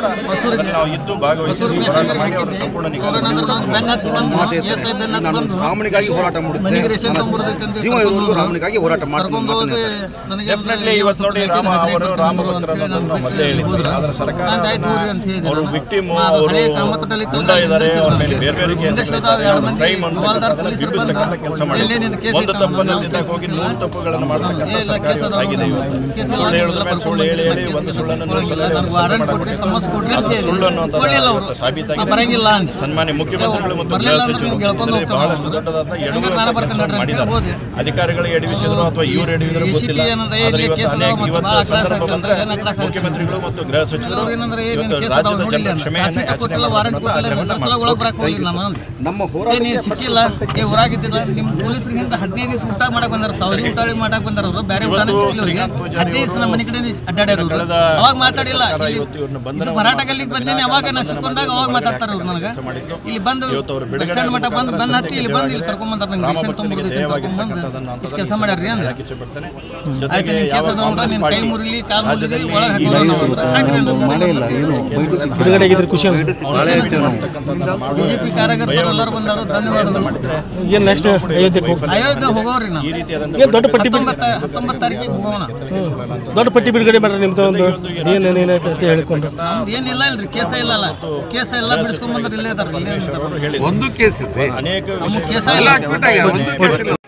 ಹೊಸೂರಿಗೆ ನಾವು ಇದ್ದು ಭಾಗವಹಿಸಿ ಹೊಸೂರು ಹೋರಾಟ ಪ್ಯಾಸೆಂಜರ್ ಮಾಡಿ ಅವ್ರನ್ನ ಹಾಕಿದ್ದೆ ಸಂಪೂರ್ಣ ಅವ್ರ ನಂತರ ನಾನು ಬೆನ್ನ ಹತ್ತಿ ಬಂದು ಎಸ್ ಐ ಬೆನ್ನ ಹತ್ತಿ ಬಂದು ರಾಮನಿಗಾಗಿ ಹೋರಾಟ ಮಾಡುತ್ತೆ ಮನೆಗೆ ರೇಷನ್ ತೊಗೊಂಬರ್ದೈತೆ ಅಂತ ಜೀವ ಕರ್ಕೊಂಡು ಇರೋದು ಹೋದ್ರು. ರಾಮನಿಗಾಗಿ ಹೋರಾಟ ಮಾಡ್ತೀನಿ ಕರ್ಕೊಂಡು ಹೋಗಿ ನನಗೆ ಡೆಫಿನೆಟ್ಲಿ ಇವತ್ತು ನೋಡಿ ರಾಮ ಅವರು ರಾಮ ಭಕ್ತರು ಅನ್ನೋದನ್ನ ನಾವು ಮೊದಲೇ ಹೇಳಿದ್ವಿ ಆದ್ರೆ ಸರ್ಕಾರ ನಾನು ಆಯ್ತು ಹೋಗ್ರಿ ಅಂತ ಹೇಳಿದೆ ಅವರು ನಾನು. ವಿಕ್ಟಿಮ್ ಅದು ಅವರು ಹಳೆ ಕಾಮತದಲ್ಲಿ ಗುಂಡ ಇದ್ದಾರೆ ಅವ್ರ ಮೇಲೆ ಬೇರೆ ಬೇರೆ ಕೇಸ್ಗಳಿದ್ದಾರೆ ಎರಡು ಅವ್ರ ಮಂದಿ ಕ್ರೈಮ್ ಹವಾಲ್ದಾರ್ ಪೊಲೀಸರು ಬಂದು ಕೆಲಸ ಎಲ್ಲೇ ನಿನ್ನ ಕೇಸ್ ಒಂದು ಇತ್ತು ತಪ್ಪನ್ನು ನಾವು ದಿನ ಕೇಸ್ ಹೋಗಿ ಇಲ್ಲ. ನೂರು ತಪ್ಪುಗಳನ್ನು ಮಾಡತಕ್ಕಂಥ ಇಲ್ಲ, ಸರ್ಕಾರ ಕೇಸ್ ಅದಾವ ಆಗಿದೆ ನಾವು. ಇವತ್ತು ಕೇಸ್ ಸುಳ್ಳು ಎಲ್ಲ ಹೇಳಿದ ಮೇಲೆ ಸುಳ್ಳು ಹೇಳಿ ಹೇಳಿ ಕೇಸ್ ಒಂದು ಇಲ್ಲ. ಸುಳ್ಳನ್ನು ಕೊಡಂಗಿಲ್ಲ. ನನಗೆ ವಾರಂಟ್ ಕೊಟ್ರಿ ಸಮನ್ಸ್ ಕೊಟ್ರಿ ಅಂತ ಹೇಳಿ ಸುಳ್ಳು ಅನ್ನುವಂಥದ್ದು ಕೊಡ್ಲಿಲ್ಲ ಅವರು ಸಾಬೀತಾಗಿದೆ. ನಾ ಬರಂಗಿಲ್ಲ ಅಂದೆ ಸನ್ಮಾನ್ಯ ಮುಖ್ಯಮಂತ್ರಿಗಳು ಮತ್ತು ಬರ್ಲಿಲ್ಲ ಗೃಹ ಅಂದ್ರೆ ಸಚಿವರು ನೀವು ಹೇಳ್ಕೊಂಡು ಇದರಲ್ಲಿ ಹೋಗ್ತಾವೆ ಬಹಳಷ್ಟು ದೊಡ್ಡದಾದ ಹಂಗಾರೆ ನಾನು ಬರ್ತೀನಿ ಎಡವಟ್ಟು ನೋಡ್ರಿ ಅಂತ ಮಾಡಿದ್ದಾರೆ ಹೋದೆ. ಅಧಿಕಾರಿಗಳು ಎಡವಿಸಿದ್ರು ಅಥವಾ ಇವ್ರು ಎಡವಿದ್ರು ಈ ಗೊತ್ತಿಲ್ಲ CP ಏನಂದ್ರೆ ಆದ್ರೆ ಇಲ್ಲಿ ಇವತ್ತು ಕೇಸ್ ಅನೇಕ ಅದಾವ ಮತ್ತು ಇವತ್ತು ಭಾಳ ಕ್ಲಾಸ್ ಸಂದರ್ಭ ಆಯ್ತು ಬಂದ್ರೆ ಅಂದ್ರೆ ಏನ ಕ್ಲಾಸ್ ಆಯ್ತು ಮುಖ್ಯಮಂತ್ರಿಗಳು ಮತ್ತು ಗೃಹ ಸಚಿವರು ಅವ್ರು ಏನಂದ್ರೆ ಏನೇನು ಇವತ್ತು ಕೇಸ್ ರಾಜ್ಯದ ಅದಾವ ನೋಡಿಲ್ಲ ಜನರ ಅಂದ್ರೆ ಕ್ಷಮೆಯನ್ನ ಶಾಸಕ ಯಾಚನೆ ಕೊಟ್ಟಿಲ್ಲ ವಾರಂಟ್ ಮಾಡೋದನ್ನ ಕೊಟ್ಟಿಲ್ಲ ಆಗ್ರಹವನ್ನ ನನ್ನ ಸಲ ಒಳಗೆ ಬರಕ್ಕೆ ಹೋಗಿಲ್ಲ ನಾನು ಅಂದೆ. ನಮ್ಮ ಏ ಹೋರಾಟ ನೀವು ಸಿಕ್ಕಿಲ್ಲ ಏ ಊರಾಗಿದ್ದಿಲ್ಲ ನಿಮ್ಮ ಪೊಲೀಸರಿಗೆ ಹಿಂದೆ ಹದಿನೈದು ದಿವಸ ಊಟ ಮಾಡಕ್ ಬಂದಾರ ಸಾವಿರ ಊಟ ಮಾಡಕ್ ಬಂದಾರ ಅವರು ಬೇರೆ ಊಟನ ಇವತ್ತು ಸಿಕ್ಕಿಲ್ಲ ಅವ್ರಿಗೆ ಶ್ರೀಕಾಂತ್ ಪೂಜಾರಿ ಹದಿನೈದು ದಿವಸ ನಮ್ಮ ಮನೆ ಕಡೆ ಅಡ್ಡಾಡ್ಯಾರ ಅವರು ಕಳೆದ ಅವಾಗ ಮಾತಾಡಿಲ್ಲ ಸರ್ಕಾರ ಇಲ್ಲಿ- ಇವತ್ತು ಇವ್ರನ್ನ ಬಂಧನ ಇದು ಮರಾಠ ಗಲ್ಲಿಗೆ ಬಂದೇನೆ ಅವಾಗ ನಾ ಸಿಕ್ಕೊಂಡಾಗ ಅವಾಗ ಮಾತಾಡ್ತಾರ ಅವ್ರು ನನಗೆ ಮಾಡಿದ್ದು. ಇಲ್ಲಿ ಬಂದು ಇವತ್ತು ಅವ್ರು ಬಿಡುಗಡೆ ಬಸ್ ಸ್ಟ್ಯಾಂಡ್ ಮಟ್ಟ ಬಂದು ಮುಖಾಂತರ ಬಂದು ಹತ್ತಿ ಇಲ್ಲಿ ಬಂದು ಇಲ್ಲಿ ಕರ್ಕೊಂಡ್ ಬಂದಾರ ನಂಗೆ ರೇಷನ್ ರಾಮಭಕ್ತರಿಗೆ ತೊಗೊಂಬರ್ದೈತೆ ಕರ್ಕೊಂಡ್ ಬಂದು ಜಯವಾಗಿರ್ತಕ್ಕಂಥದ್ದನ್ನ ಇಷ್ಟು ಕೆಲಸ ಮಾಡ್ಯಾರ್ರಿ ಅಂದ್ರೆ ಹೇಳಕ್ಕೆ ಇಷ್ಟಪಡ್ತೇನೆ. ಆಯ್ತು ಜೊತೆಗೆ ನಿನ್ ಯಾವ ಕೇಸ್ ಅದ ನೋಡ ಕಾಂಗ್ರೆಸ್ ನಿನ್ ಕೈ ಪಾರ್ಟಿ ಮುರಿಲಿ ಕಾಲ್ ಮುರಿಲಿ ರಾಜ್ಯದಲ್ಲಿ ಒಳಗೆ ಹಾಕೋಣ ನಾವು ಅಂದ್ರೆ ಹಾಕ್ರಿ ಅಂದ್ರೆ ಬಿಡುಗಡೆ ಆಗಿದ್ರೆ ಖುಷಿ ಅನ್ಸುತ್ತೆ ಬಿಜೆಪಿ ಕಾರ್ಯಕರ್ತರು ಎಲ್ಲರೂ ಬಂದಾರು ಧನ್ಯವಾದಗಳು ಏನು ನೆಕ್ಸ್ಟ್ ಅಯೋಧ್ಯೆಗೆ ಹೋಗಿ ಅಯೋಧ್ಯೆ ಹೋಗೋರಿ ನಾವು ಈ ರೀತಿಯಾದಂಥ ಏನು ದೊಡ್ಡ ಪಟ್ಟಿ ಬಿಡ್ ಹತ್ತೊಂಬತ್ತ ಹತ್ತೊಂಬತ್ತು ತಾರೀಕಿಗೆ ಹೋಗೋಣ ದೊಡ್ಡ ಪಟ್ಟಿ ಬಿಡುಗಡೆ ಮಾಡ್ರಿ ನಿಮ್ದು ಒಂದು ಏನು ಏನು ಅಂತ ಹೇಳ್ಕೊಂಡು ನಮ್ದು ಏನಿಲ್ಲ ಇಲ್ರಿ ಕೇಸ ಇಲ್ಲಲ್ಲ ಕೇಸ ಎಲ್ಲ ಬಿಡಿಸ್ಕೊಂಡ್ ಬಂದ್ರೆ ಇಲ್ಲೇ ಇದಾರೆ ಇಲ್ಲೇ ಇರ್ತಾರೆ. ಹೇಳಿದ್ರು. ಒಂದು ಕೇಸ್ ಇದ್ರಿ ಅನೇಕ ನಮ್ಗೆ ಕೇಸ ಎಲ್ಲ ಇಲ್ಲ acquit ಆಗ್ಯಾರ ಒಂದು ಕೇಸ್ ಇಲ್ಲ